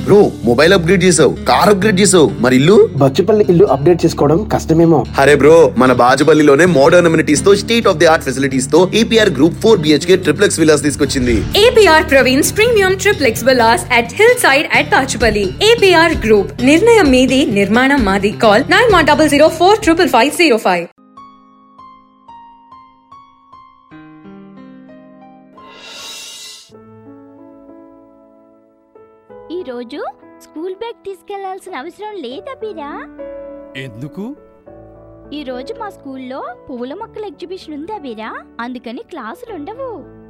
Bro mobile upgrade చేసావు car upgrade చేసావు మరి ఇల్లు బచ్చుపల్లి ఇల్లు అప్డేట్ చేసుకోవడం కష్టమేమో అరే బ్రో మన బాజుపల్లిలోనే మోడర్న్ అమ్యూనిటీస్ తో state of the art facilities తో APR group four BHK triplex villas తీసుకొచ్చింది APR Praveen's Premium Triplex Villas at Hillside at Pachupalli. APR Group. నిర్ణయం మీది నిర్మాణం మాది call nine one double zero four triple five zero five ఈ రోజు school bag తీసుకెళ్లాల్సిన అవసరం లేదా బీరా ఎందుకు ఈ రోజు మా స్కూల్లో పువ్వుల మొక్కల ఎగ్జిబిషన్ ఉందా బీరా అందుకని క్లాసులు ఉండవు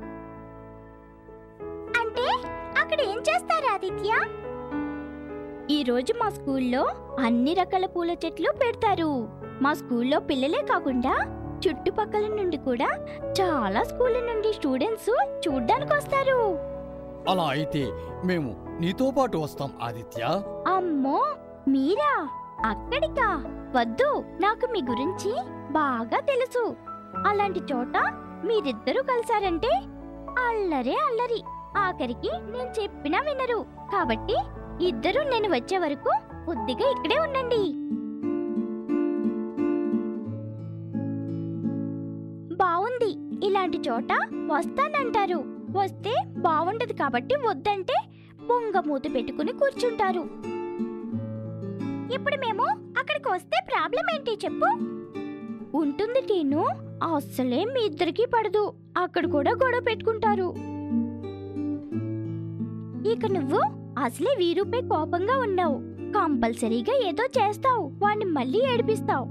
అంటే అక్కడ ఏం చేస్తారు ఆదిత్య ఈ రోజు మా స్కూల్లో అన్ని రకాల పూల చెట్లు పెడతారు మా స్కూల్లో పిల్లలే కాకుండా చుట్టుపక్కల నుండి కూడా చాలా స్కూళ్ళ నుండి స్టూడెంట్స్ చూడ్డానికి వస్తారు అలా అయితే మేము నీతో పాటు వస్తాం ఆదిత్య అమ్మో మీరా అక్కడికా వద్దు నాకు మీ గురించి బాగా తెలుసు అలాంటి చోట మీరిద్దరూ కలిసారంటే అల్లరే అల్లరి ఆఖరికి నేను చెప్పినా వినరు కాబట్టి ఇద్దరు నేను వచ్చే వరకు కొద్దిగా ఇక్కడే ఉండండి బావుంది ఇలాంటి చోట వస్తానంటారు వస్తే బాగుండదు కాబట్టి వద్దంటే బొంగ మూత పెట్టుకుని కూర్చుంటారు ఇప్పుడు మేము అక్కడికి వస్తే ప్రాబ్లం ఏంటి చెప్పు ఉంటుంది టీను అస్సలే మీ ఇద్దరికి పడదు అక్కడ కూడా గొడవ పెట్టుకుంటారు ఇక నువ్వు అసలే వీరుపై కోపంగా ఉన్నావు కంపల్సరీగా ఏదో చేస్తావు వాణ్ణి మళ్ళీ ఏడిపిస్తావు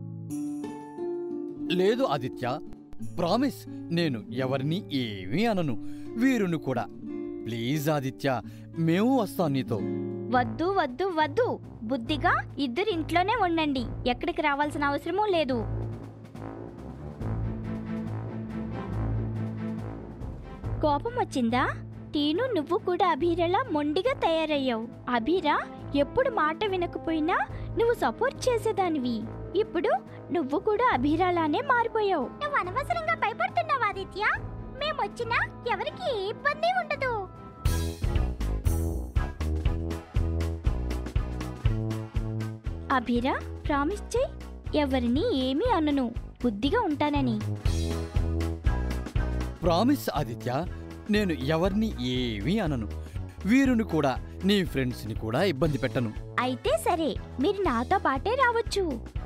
లేదు ఆదిత్య ప్రామిస్ నేను ఎవరిని ఏమీ అనను వీరుని కూడా ప్లీజ్ ఆదిత్య మేము వస్తాం నీతో వద్దు వద్దు వద్దు బుద్ధిగా ఇద్దరు ఇంట్లోనే ఉండండి ఎక్కడికి రావాల్సిన అవసరమూ లేదు కోపం వచ్చిందా టీను నువ్వు కూడా అభీరలా మొండిగా తయారయ్యావు అభీరా ఎప్పుడు మాట వినకపోయినా నువ్వు సపోర్ట్ చేసేదానివి ఇప్పుడు నువ్వు కూడా అభీరాలానే మారిపోయావు నువ్వు అనవసరంగా భయపడుతున్నావు ఆదిత్య మేమొచ్చినా ఎవరికి ఏ ఇబ్బంది ఉండదు అభిరా ప్రామిస్ చెయ్యి ఎవరిని ఏమీ అనను బుద్ధిగా ఉంటానని ప్రామిస్ ఆదిత్య నేను ఎవరిని ఏమీ అనను వీరుని కూడా నీ ఫ్రెండ్స్ని కూడా ఇబ్బంది పెట్టను అయితే సరే మీరు నాతో పాటే రావచ్చు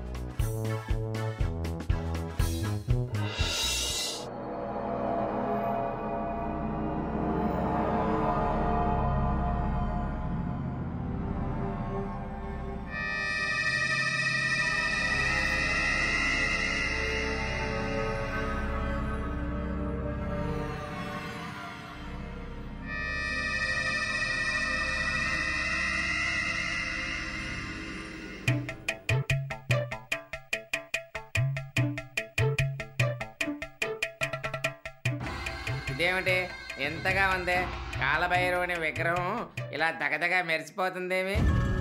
ఇదేమిటి ఎంతగా ఉంది కాలభైరవుని విగ్రహం ఇలా దగదగా మెరిసిపోతుందేమి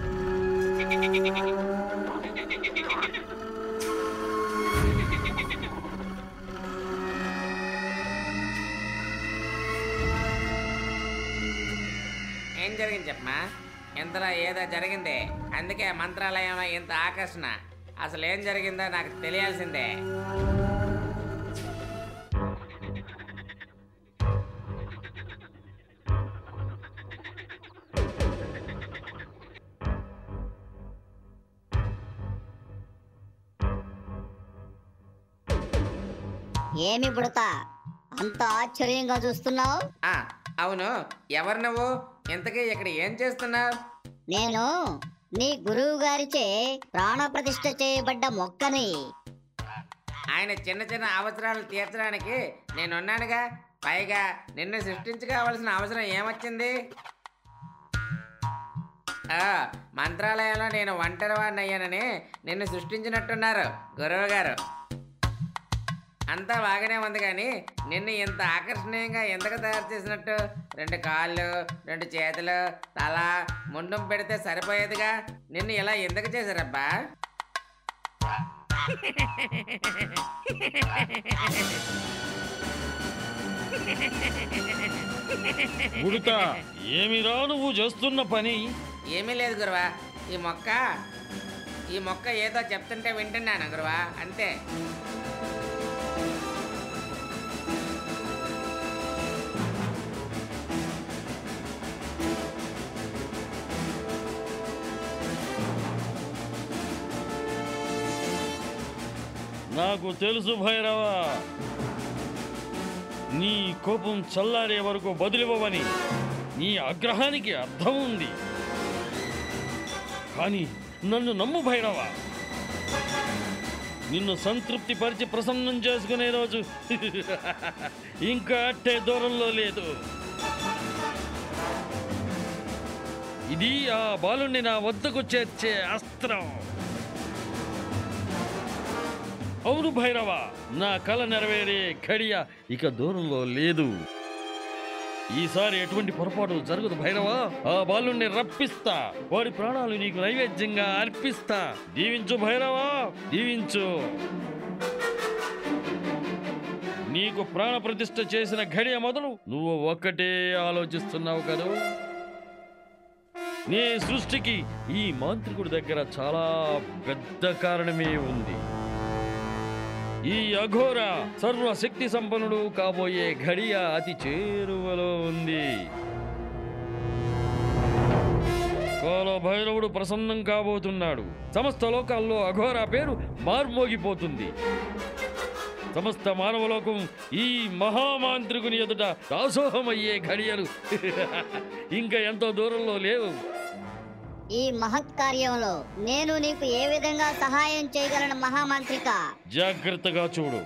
ఏం జరిగింది చెప్పమా ఇంతలో ఏదో జరిగింది అందుకే మంత్రాలయంలో ఇంత ఆకర్షణ అసలు ఏం జరిగిందో నాకు తెలియాల్సిందే ఏమి బుడతా అంత ఆశ్చర్యంగా చూస్తున్నావు ఆ, అవును ఎవరు నువ్వు ఇంతకీ ఇక్కడ ఏం చేస్తున్నావు నేను నీ గురువు గారిచే ప్రాణప్రతిష్ఠ చేయబడ్డ మొక్కని ఆయన చిన్న చిన్న అవసరాలు తీర్చడానికి నేనున్నానుగా పైగా నిన్ను సృష్టించుకోవాల్సిన అవసరం ఏమొచ్చింది ఆ, మంత్రాలయంలో నేను ఒంటరి వాడిని అయ్యానని నిన్ను సృష్టించినట్టున్నారు గురువు గారు అంతా బాగానే ఉంది కానీ నిన్ను ఇంత ఆకర్షణీయంగా ఎందుకు తయారు చేసినట్టు రెండు కాళ్ళు రెండు చేతులు తల ముండం పెడితే సరిపోయేదిగా నిన్ను ఇలా ఎందుకు చేశారబ్బా ఉడత ఏమిరా నువ్వు చేస్తున్న పని ఏమీ లేదు గురువా ఈ మొక్క ఈ మొక్క ఏదో చెప్తుంటే వింటున్నాను గురువా అంతే నాకు తెలుసు భైరవ నీ కోపం చల్లారే వరకు బదులివ్వవని నీ ఆగ్రహానికి అర్థం ఉంది కానీ నన్ను నమ్ము భైరవ నిన్ను సంతృప్తి పరిచి ప్రసన్నం చేసుకునే రోజు ఇంకా అట్టే దూరంలో లేదు ఇది ఆ బాలుణ్ణి నా వద్దకు చేర్చే అస్త్రం అవును భైరవ నా కల నెరవేరే ఘడియ ఇక దూరంలో లేదు ఈసారి ఎటువంటి పొరపాటు జరగదు భైరవ ఆ బాలుణ్ణి రప్పిస్తా వాడి ప్రాణాలు నీకు నైవేద్యంగా అర్పిస్తా దీవించు భైరవా దీవించు నీకు ప్రాణ ప్రతిష్ఠ చేసిన ఘడియ మొదలు నువ్వు ఒక్కటే ఆలోచిస్తున్నావు కదూ నీ సృష్టికి ఈ మాంత్రికుడి దగ్గర చాలా పెద్ద కారణమే ఉంది ఈ అఘోర సర్వశక్తి సంపన్నుడు కాబోయే ఘడియ అతి చేరువలో ఉంది కాల భైరవుడు ప్రసన్నం కాబోతున్నాడు సమస్త లోకాల్లో అఘోర పేరు మార్మోగిపోతుంది సమస్త మానవలోకం ఈ మహామాంత్రికుని ఎదుట దాసోహమయ్యే ఘడియలు ఇంకా ఎంతో దూరంలో లేవు ఈ మహత్ కార్యంలో నేను నీకు ఏ విధంగా సహాయం చేయగలను మహామంత్రిక జాగ్రత్తగా చూడు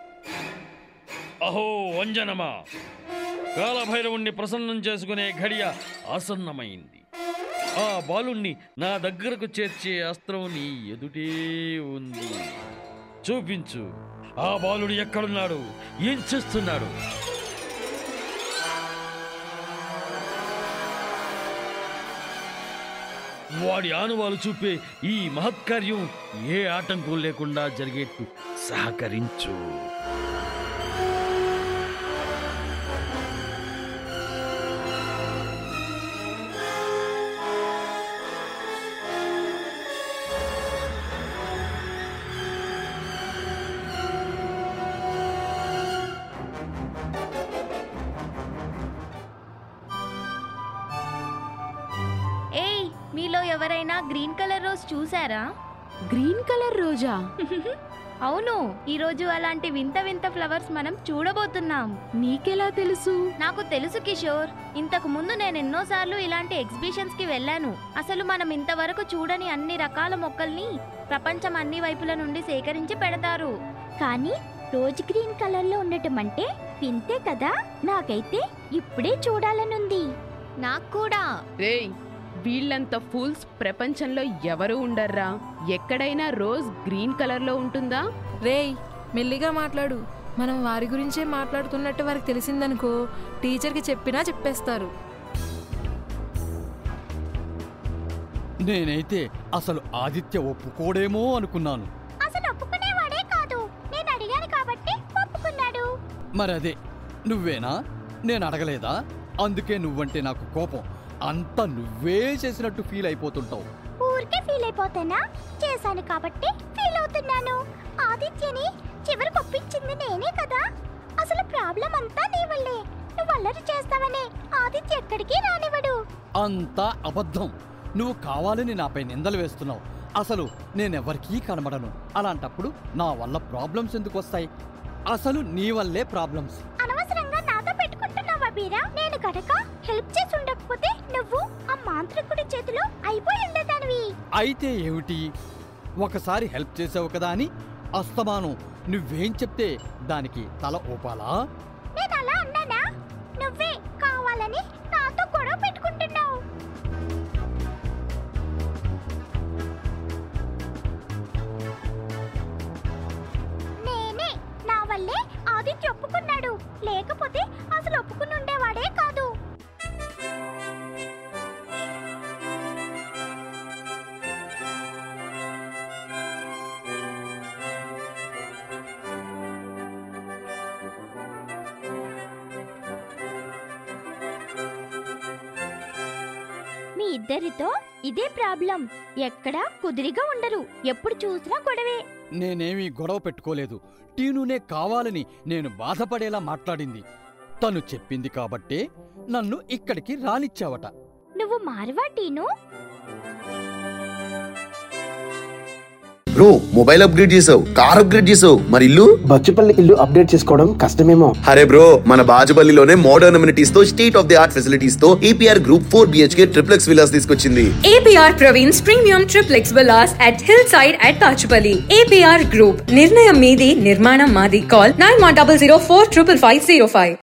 అహో వంజనమా కాలభైరవుణ్ణి ప్రసన్నం చేసుకునే ఘడియ ఆసన్నమైంది ఆ బాలుణ్ణి నా దగ్గరకు చేర్చే అస్త్రం నీ ఎదుటే ఉంది చూపించు ఆ బాలుడు ఎక్కడున్నాడు ఏం చేస్తున్నాడు వాడి ఆనువాలు చూపే ఈ మహత్కార్యం ఏ ఆటంకం లేకుండా జరిగేట్టు సహకరించు ఏయ్ మీలో ఎవరైనా గ్రీన్ కలర్ రోజ్ చూసారా గ్రీన్ కలర్ రోజా అవును ఈ రోజు అలాంటి వింత వింత ఫ్లవర్స్ మనం చూడబోతున్నాం నీకెలా తెలుసు నాకు తెలుసు కిషోర్ ఇంతకు ముందు నేను ఎన్నోసార్లు ఇలాంటి ఎగ్జిబిషన్స్ కి వెళ్ళాను అసలు మనం ఇంతవరకు చూడని అన్ని రకాల మొక్కల్ని ప్రపంచం అన్ని వైపుల నుండి సేకరించి పెడతారు కానీ రోజ్ గ్రీన్ కలర్ లో ఉండటం అంటే వింతే కదా నాకైతే ఇప్పుడే చూడాలనుంది నాకు కూడా రేయ్ వీళ్ళంత ఫూల్స్ ప్రపంచంలో ఎవరు ఉండర్రా ఎక్కడైనా రోజ్ గ్రీన్ కలర్ లో ఉంటుందా రేయ్ మెల్లిగా మాట్లాడు మనం వారి గురించే మాట్లాడుతున్నట్టు వారికి తెలిసిందనుకో టీచర్కి చెప్పినా చెప్పేస్తారు నేనైతే అసలు ఆదిత్య ఒప్పుకోడేమో అనుకున్నాను అసలు ఒప్పుకునేవాడే కాదు నేను అడిగాను కాబట్టి ఒప్పుకున్నాడు మరదే నువ్వేనా నేను అడగలేదా అందుకే నువ్వంటే నాకు కోపం అంతా నువ్వే చేసినట్టు ఫీల్ అయిపోతుంటావు ఊరికే ఫీల్ అయిపోతానా చేశాను కాబట్టి ఫీల్ అవుతున్నాను ఆదిత్యని చివరికి ఒప్పించింది నేనే కదా అసలు ప్రాబ్లం అంతా నీ వల్లే నువ్వు అల్లరి చేస్తావనే ఆదిత్య ఎక్కడికి రానివ్వడు అంతా అబద్ధం నువ్వు కావాలని నాపై నిందలు వేస్తున్నావు అసలు నేనెవరికీ కనబడను అలాంటప్పుడు నా వల్ల ప్రాబ్లమ్స్ ఎందుకు వస్తాయి అసలు నీ వల్లే ప్రాబ్లమ్స్ అనవసరంగా నాతో పెట్టుకుంటున్నావా బీరా నేను కనుక హెల్ప్ చేసి ఉండకపోతే నువ్వు ఆ మాంత్రికుడి చేతిలో అయిపోయి ఉండేదానివి అయితే ఏమిటి ఒకసారి హెల్ప్ చేసావు కదా అని అస్తమానం నువ్వేం చెప్తే దానికి తల ఊపాలా నేను అలా అన్నానా నువ్వే కావాలని నాతో గొడవ పెట్టుకుంటున్నావు నేనే నా వల్లే ఆదిత్య ఒప్పుకున్నాడు లేకపోతే అసలు ఒప్పుకుని ఉండేవాడే కాదు ఇద్దరితో ఇదే ప్రాబ్లం ఎక్కడా కుదిరిగా ఉండరు ఎప్పుడు చూసినా గొడవే నేనేమీ గొడవ పెట్టుకోలేదు టీనునే కావాలని నేను బాధపడేలా మాట్లాడింది తను చెప్పింది కాబట్టే నన్ను ఇక్కడికి రానిచ్చావట నువ్వు మారవా టీను బ్రో మొబైల్ అప్గ్రేడ్ చేసావు కార్ అప్గ్రేడ్ చేసావు మరి ఇల్లు బచ్చుపల్లి ఇల్లు అప్డేట్ చేసుకోవడం కష్టమేమో అరే బ్రో మన బాజుపల్లిలోనే మోడర్న్ అమ్యూనిటీస్ తో state of the art facilities తో APR group four BHK triplex villas తీసుకొచ్చింది APR Praveen's premium triplex villas at Hillside at Pachupalli. APR Group. నిర్ణయం మీది నిర్మాణం మాది call nine one double zero four triple five zero five